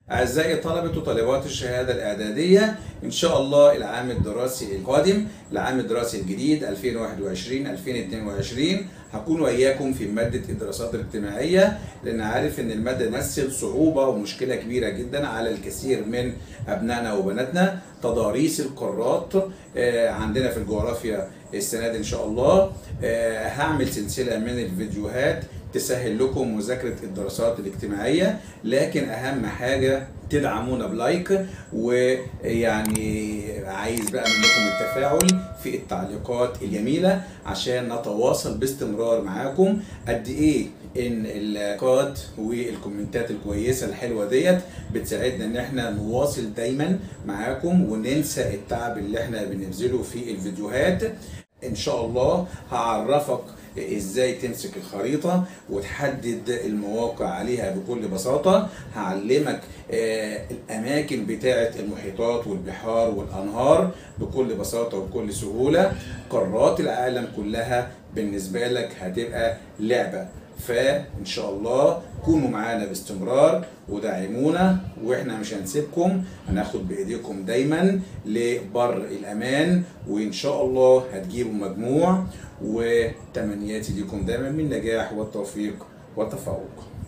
أعزائي طلبة وطالبات الشهادة الإعدادية إن شاء الله العام الدراسي القادم العام الدراسي الجديد 2021-2022 هكون وإياكم في مادة الدراسات الاجتماعية لأن عارف إن المادة تمثل صعوبة ومشكلة كبيرة جدا على الكثير من أبنائنا وبناتنا تضاريس القارات آه، عندنا في الجغرافيا السنة دي إن شاء الله آه، هعمل سلسلة من الفيديوهات تسهل لكم مذاكرة الدراسات الاجتماعية لكن أهم حاجة تدعمونا بلايك ويعني عايز بقى منكم التفاعل في التعليقات الجميلة عشان نتواصل باستمرار معاكم قد ايه ان اللايكات والكومنتات الكويسة الحلوة ديت بتساعدنا ان احنا نواصل دايما معاكم وننسى التعب اللي احنا بنبذله في الفيديوهات ان شاء الله هعرفك ازاي تمسك الخريطة وتحدد المواقع عليها بكل بساطة هعلمك آه، الاماكن بتاعة المحيطات والبحار والانهار بكل بساطة وبكل سهولة قارات العالم كلها بالنسبة لك هتبقى لعبة فان شاء الله كونوا معانا باستمرار ودعمونا واحنا مش هنسيبكم هناخد بايديكم دايما لبر الامان وان شاء الله هتجيبوا مجموع وتمنياتي لكم دايما من النجاح والتوفيق والتفوق